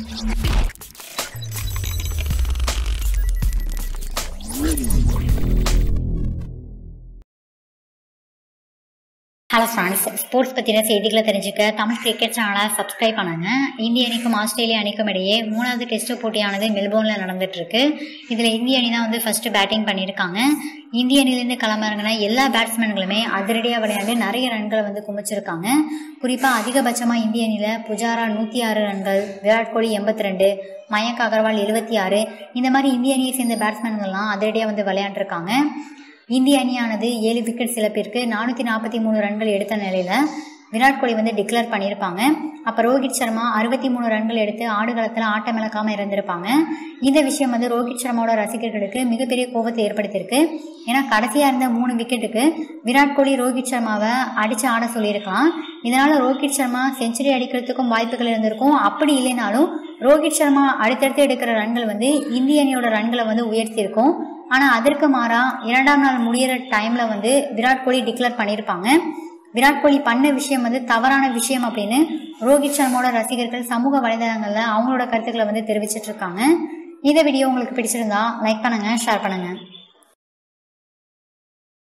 hello friends sports பற்றின செய்திகளை தெரிஞ்சுக்க தமிழ் கிரிக்கெட் சேனலை சப்ஸ்கிரைப் பண்ணுங்க இந்திய அணிக்கும் ஆஸ்திரேலிய அணிக்கும் இடையே மூணாவது டெஸ்ட் போட்டியானது மெல்போர்னில் நடந்துட்டு இருக்கு இதில் இந்திய அணி தான் வந்து ஃபர்ஸ்ட் பேட்டிங் பண்ணியிருக்காங்க இந்திய அணிலேருந்து களமிறங்கின எல்லா பேட்ஸ்மேன்களுமே அதிரடியாக விளையாண்டு நிறைய ரன்களை வந்து குமிச்சிருக்காங்க குறிப்பாக அதிகபட்சமாக இந்திய அணியில் புஜாரா நூற்றி ஆறு ரன்கள் விராட் கோலி எண்பத்தி ரெண்டு மயங்க் அகர்வால் எழுபத்தி ஆறு இந்த மாதிரி இந்திய அணியை சேர்ந்த பேட்ஸ்மேன்கள்லாம் அதிரடியாக வந்து விளையாண்டுருக்காங்க இந்திய அணியானது ஏழு விக்கெட் இழப்பிற்கு நானூற்றி நாற்பத்தி மூணு ரன்கள் எடுத்த நிலையில் விராட் கோலி வந்து டிக்ளேர் பண்ணியிருப்பாங்க அப்போ ரோஹித் சர்மா அறுபத்தி மூணு ரன்கள் எடுத்து ஆடுகளத்தில் ஆட்டம் இழக்காமல் இருந்திருப்பாங்க இந்த விஷயம் வந்து ரோஹித் சர்மாவோட ரசிகர்களுக்கு மிகப்பெரிய கோபத்தை ஏற்படுத்தியிருக்கு ஏன்னா கடைசியாக இருந்த மூணு விக்கெட்டுக்கு விராட் கோலி ரோஹித் சர்மாவை அடித்து ஆட சொல்லியிருக்கலாம் இதனால் ரோஹித் சர்மா செஞ்சுரி அடிக்கிறதுக்கும் வாய்ப்புகள் இருந்திருக்கும் அப்படி இல்லைனாலும் ரோஹித் சர்மா அடுத்தடுத்து எடுக்கிற ரன்கள் வந்து இந்திய அணியோட ரன்களை வந்து உயர்த்தியிருக்கும் ஆனால் அதற்கு மாறா இரண்டாம் நாள் முடியிற டைமில் வந்து விராட் கோலி டிக்ளேர் பண்ணியிருப்பாங்க விராட் கோலி பண்ண விஷயம் வந்து தவறான விஷயம் அப்படின்னு ரோஹித் சர்மாவோட ரசிகர்கள் சமூக வலைதளங்களில் அவங்களோட கருத்துக்களை வந்து தெரிவிச்சிட்டு இருக்காங்க இந்த வீடியோ உங்களுக்கு பிடிச்சிருந்தா லைக் பண்ணுங்க ஷேர் பண்ணுங்க